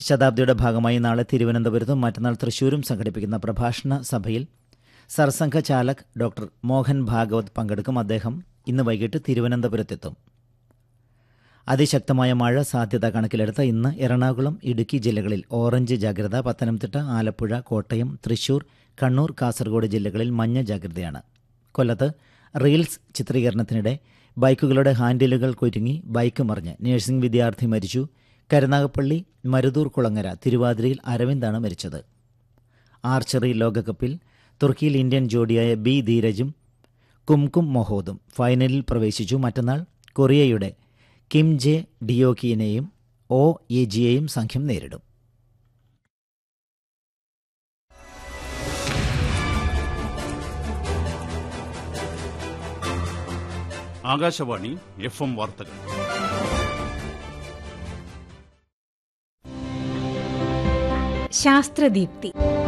ശതാബ്ദിയുടെ ഭാഗമായി നാളെ തിരുവനന്തപുരത്തും മറ്റന്നാൾ തൃശൂരും സംഘടിപ്പിക്കുന്ന പ്രഭാഷണ സഭയിൽ സർസംഘ ചാലക് ഡോക്ടർ മോഹൻ ഭാഗവത് പങ്കെടുക്കും അദ്ദേഹം ഇന്ന് വൈകിട്ട് തിരുവനന്തപുരത്തെത്തും അതിശക്തമായ മഴ സാധ്യത കണക്കിലെടുത്ത ഇന്ന് എറണാകുളം ഇടുക്കി ജില്ലകളിൽ ഓറഞ്ച് ജാഗ്രത പത്തനംതിട്ട ആലപ്പുഴ കോട്ടയം തൃശൂർ കണ്ണൂർ കാസർഗോഡ് ജില്ലകളിൽ മഞ്ഞ ജാഗ്രതയാണ് കൊല്ലത്ത് റീൽസ് ചിത്രീകരണത്തിനിടെ ബൈക്കുകളുടെ ഹാൻഡിലുകൾ കുരുങ്ങി ബൈക്ക് മറിഞ്ഞ് നഴ്സിംഗ് വിദ്യാർത്ഥി മരിച്ചു കരുനാഗപ്പള്ളി മരുതൂർ കുളങ്ങര തിരുവാതിരയിൽ അരവിന്ദാണ് മരിച്ചത് ആർച്ചറി ലോകകപ്പിൽ തുർക്കിയിൽ ഇന്ത്യൻ ജോഡിയായ ബി ധീരജും കുംകും മൊഹോദും ഫൈനലിൽ പ്രവേശിച്ചു മറ്റന്നാൾ കൊറിയയുടെ കിം ജെ ഡിയോക്കിനെയും ഒ എജിയെയും സംഘം നേരിടും ആകാശവാണി എഫ് എം വാർത്തകൾ ശാസ്ത്രദീപ്തി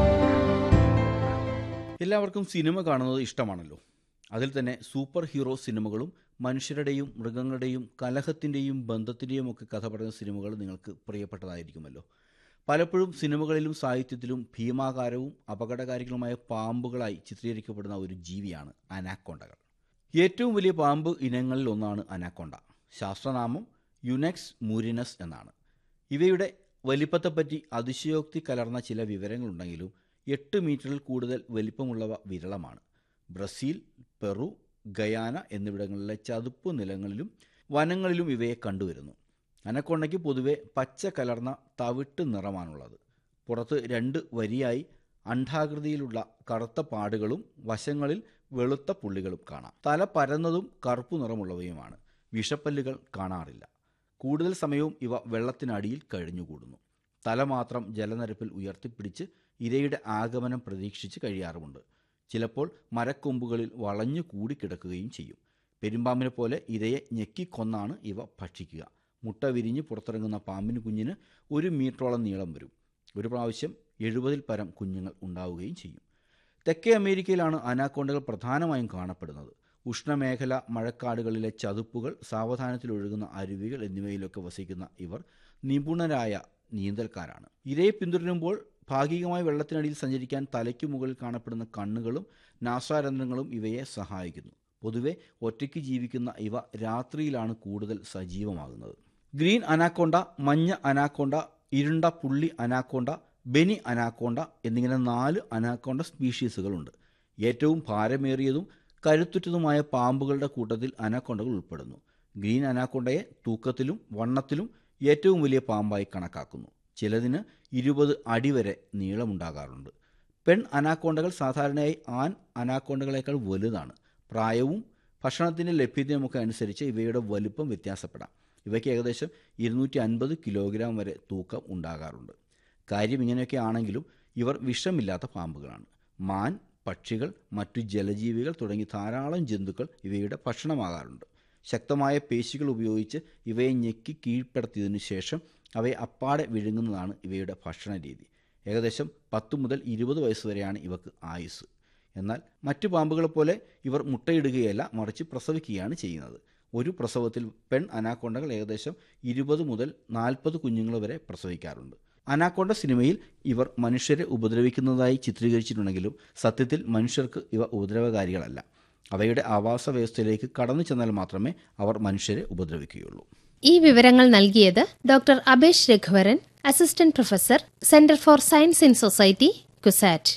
എല്ലാവർക്കും സിനിമ കാണുന്നത് ഇഷ്ടമാണല്ലോ അതിൽ തന്നെ സൂപ്പർ ഹീറോ സിനിമകളും മനുഷ്യരുടെയും മൃഗങ്ങളുടെയും കലഹത്തിൻ്റെയും ബന്ധത്തിൻ്റെയും ഒക്കെ കഥ പറയുന്ന സിനിമകൾ നിങ്ങൾക്ക് പ്രിയപ്പെട്ടതായിരിക്കുമല്ലോ പലപ്പോഴും സിനിമകളിലും സാഹിത്യത്തിലും ഭീമാകാരവും അപകടകാരികളുമായ പാമ്പുകളായി ചിത്രീകരിക്കപ്പെടുന്ന ഒരു ജീവിയാണ് അനാക്കോണ്ടകൾ ഏറ്റവും വലിയ പാമ്പ് ഇനങ്ങളിൽ ഒന്നാണ് അനാക്കോണ്ട ശാസ്ത്രനാമം യുനെക്സ് മൂരിനസ് എന്നാണ് ഇവയുടെ വലിപ്പത്തെപ്പറ്റി അതിശയോക്തി കലർന്ന ചില വിവരങ്ങളുണ്ടെങ്കിലും എട്ട് മീറ്ററിൽ കൂടുതൽ വലിപ്പമുള്ളവ വിരളമാണ് ബ്രസീൽ പെറു ഗയാന എന്നിവിടങ്ങളിലെ ചതുപ്പ് നിലങ്ങളിലും വനങ്ങളിലും ഇവയെ കണ്ടുവരുന്നു അനക്കൊണ്ടയ്ക്ക് പൊതുവെ പച്ച കലർന്ന തവിട്ട് നിറമാണുള്ളത് പുറത്ത് രണ്ട് വരിയായി അണ്ഡാകൃതിയിലുള്ള കറുത്ത പാടുകളും വശങ്ങളിൽ വെളുത്ത പുള്ളികളും കാണാം തല പരന്നതും കറുപ്പു നിറമുള്ളവയുമാണ് വിഷപ്പല്ലുകൾ കാണാറില്ല കൂടുതൽ സമയവും ഇവ വെള്ളത്തിനടിയിൽ കഴിഞ്ഞുകൂടുന്നു തല മാത്രം ജലനിരപ്പിൽ ഉയർത്തിപ്പിടിച്ച് ഇരയുടെ ആഗമനം പ്രതീക്ഷിച്ച് കഴിയാറുമുണ്ട് ചിലപ്പോൾ മരക്കൊമ്പുകളിൽ വളഞ്ഞു കൂടിക്കിടക്കുകയും ചെയ്യും പെരുമ്പാമ്പിനെ പോലെ ഇരയെ ഞെക്കിക്കൊന്നാണ് ഇവ ഭക്ഷിക്കുക മുട്ട വിരിഞ്ഞ് പുറത്തിറങ്ങുന്ന പാമ്പിന് കുഞ്ഞിന് ഒരു മീറ്ററോളം നീളം വരും ഒരു പ്രാവശ്യം എഴുപതിൽ പരം കുഞ്ഞുങ്ങൾ ഉണ്ടാവുകയും ചെയ്യും തെക്കേ അമേരിക്കയിലാണ് അനാക്കോണ്ടകൾ പ്രധാനമായും കാണപ്പെടുന്നത് ഉഷ്ണമേഖല മഴക്കാടുകളിലെ ചതുപ്പുകൾ സാവധാനത്തിൽ ഒഴുകുന്ന അരുവികൾ എന്നിവയിലൊക്കെ വസിക്കുന്ന ഇവർ നിപുണരായ നീന്തൽക്കാരാണ് ഇരയെ പിന്തുടരുമ്പോൾ ഭാഗികമായി വെള്ളത്തിനടിയിൽ സഞ്ചരിക്കാൻ തലയ്ക്കു മുകളിൽ കാണപ്പെടുന്ന കണ്ണുകളും നാസാരന്ധ്രങ്ങളും ഇവയെ സഹായിക്കുന്നു പൊതുവെ ഒറ്റയ്ക്ക് ജീവിക്കുന്ന ഇവ രാത്രിയിലാണ് കൂടുതൽ സജീവമാകുന്നത് ഗ്രീൻ അനാക്കോണ്ട മഞ്ഞ അനാക്കോണ്ട ഇരുണ്ട പുള്ളി അനാക്കോണ്ട ബെനി അനാക്കോണ്ട എന്നിങ്ങനെ നാല് അനാക്കോണ്ട സ്പീഷീസുകളുണ്ട് ഏറ്റവും ഭാരമേറിയതും കരുത്തുറ്റതുമായ പാമ്പുകളുടെ കൂട്ടത്തിൽ അനാക്കോണ്ടകൾ ഉൾപ്പെടുന്നു ഗ്രീൻ അനാക്കോണ്ടയെ തൂക്കത്തിലും വണ്ണത്തിലും ഏറ്റവും വലിയ പാമ്പായി കണക്കാക്കുന്നു ചിലതിന് ഇരുപത് അടി വരെ നീളമുണ്ടാകാറുണ്ട് പെൺ അനാക്കോണ്ടകൾ സാധാരണയായി ആൺ അനാക്കോണ്ടകളേക്കാൾ വലുതാണ് പ്രായവും ഭക്ഷണത്തിൻ്റെ ലഭ്യതയുമൊക്കെ അനുസരിച്ച് ഇവയുടെ വലുപ്പം വ്യത്യാസപ്പെടാം ഇവയ്ക്ക് ഏകദേശം ഇരുന്നൂറ്റി അൻപത് കിലോഗ്രാം വരെ തൂക്കം ഉണ്ടാകാറുണ്ട് കാര്യം ഇങ്ങനെയൊക്കെ ആണെങ്കിലും ഇവർ വിഷമില്ലാത്ത പാമ്പുകളാണ് മാൻ പക്ഷികൾ മറ്റു ജലജീവികൾ തുടങ്ങി ധാരാളം ജന്തുക്കൾ ഇവയുടെ ഭക്ഷണമാകാറുണ്ട് ശക്തമായ പേശികൾ ഉപയോഗിച്ച് ഇവയെ ഞെക്കി കീഴ്പ്പെടുത്തിയതിനു ശേഷം അവയെ അപ്പാടെ വിഴുങ്ങുന്നതാണ് ഇവയുടെ ഭക്ഷണ രീതി ഏകദേശം പത്ത് മുതൽ ഇരുപത് വയസ്സ് വരെയാണ് ഇവക്ക് ആയുസ് എന്നാൽ മറ്റു പാമ്പുകളെ പോലെ ഇവർ മുട്ടയിടുകയല്ല മറിച്ച് പ്രസവിക്കുകയാണ് ചെയ്യുന്നത് ഒരു പ്രസവത്തിൽ പെൺ അനാക്കോണ്ടകൾ ഏകദേശം ഇരുപത് മുതൽ നാൽപ്പത് കുഞ്ഞുങ്ങൾ വരെ പ്രസവിക്കാറുണ്ട് അനാക്കോണ്ട സിനിമയിൽ ഇവർ മനുഷ്യരെ ഉപദ്രവിക്കുന്നതായി ചിത്രീകരിച്ചിട്ടുണ്ടെങ്കിലും സത്യത്തിൽ മനുഷ്യർക്ക് ഇവ ഉപദ്രവകാരികളല്ല അവയുടെ ആവാസ വ്യവസ്ഥയിലേക്ക് കടന്നു ചെന്നാൽ മാത്രമേ അവർ മനുഷ്യരെ ഉപദ്രവിക്കുകയുള്ളൂ ഈ വിവരങ്ങൾ നൽകിയത് doctor Abhesh Raghuvaran assistant professor centre for science in society CUSAT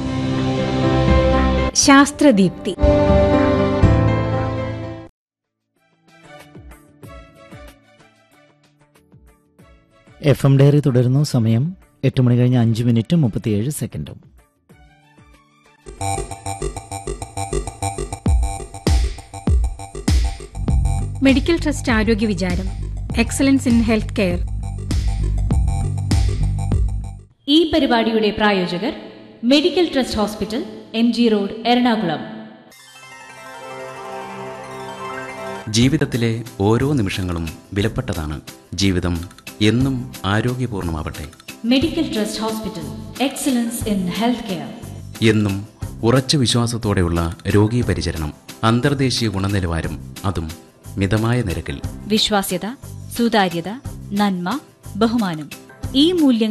Shastradeepti F M diary തുടരുന്നു സമയം എട്ട് മണി കഴിഞ്ഞ് അഞ്ച് മിനിറ്റും മുപ്പത്തിയേഴ് സെക്കൻഡും മെഡിക്കൽ ട്രസ്റ്റ് ആരോഗ്യ വിചാരം എക്സലൻസ് ഇൻ ഹെൽത്ത് കെയർ ഈ പരിപാടിയുടെ പ്രായോജകർ medical trust hospital M G road Ernakulam ജീവിതത്തിലെ ഓരോ നിമിഷങ്ങളും വിലപ്പെട്ടതാണ് ജീവിതം എന്നും ആരോഗ്യപൂർണമാവട്ടെ medical trust hospital excellence in health care എന്നും ഉറച്ച വിശ്വാസത്തോടെയുള്ള രോഗീ പരിചരണം അന്തർദേശീയ ഗുണനിലവാരം അതും മിതമായ നിരക്കിൽ വിശ്വാസ്യത സുതാര്യത നന്മ ബഹുമാനം ഈ മൂല്യങ്ങൾ